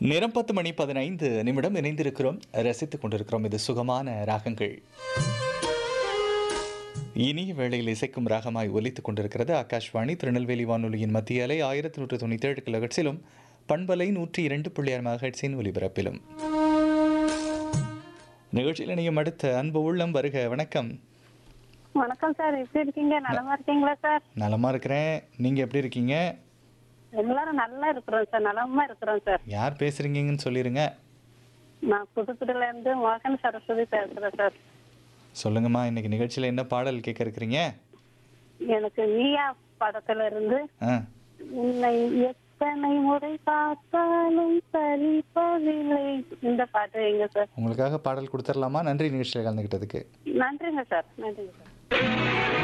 நேரம் பத்து மணி பதினைந்து நிமிடம் இணைந்திருக்கிறோம் ரசித்துக் கொண்டிருக்கிறோம் இது சுகமான ராகங்கள் இனிய வேளையில் இசைக்கும் ராகமாய் ஒலித்துக் கொண்டிருக்கிறது ஆகாஷ்வாணி திருநெல்வேலி வானொலியின் மத்திய அலை ஆயிரத்தி நூற்று தொண்ணூற்றி ஏழு கிலோஹெட்ஸிலும் பண்பலை நூற்றி இரண்டு புள்ளியார் மகட்சின் ஒலிபரப்பிலும் நிகழ்ச்சியில் இணையும் அடுத்த அன்பு உள்ளம் வருக வணக்கம் வணக்கம் சார் எப்படி இருக்கீங்க நலமா இருக்கீங்களா சார் நலமா இருக்கிறேன் நீங்க எப்படி இருக்கீங்க எல்லாரும் நல்லா இருக்கிறோம் சார் நலமா இருக்கிறோம் சார் யார் பேசுறீங்கன்னு சொல்லிருங்க நான் புதுக்குடில இருந்து மோகன் சரஸ்வதி பேசுறேன் சார் சொல்லுங்கம்மா இன்னைக்கு நிகழ்ச்சியில் என்ன பாடல் கேட்க இருக்கிறீங்க எனக்கு நீயா படத்துல இருந்து ஆ உன்னை எத்தனை முறை பார்த்தாலும் சலிப்பதில்லை இந்த பாட்டு வைங்க சார் உங்களுக்காக பாடல் கொடுத்துடலாமா நன்றி நிகழ்ச்சியில் கலந்துக்கிட்டதுக்கு நன்றிங்க சார் நன்றிங்க சார்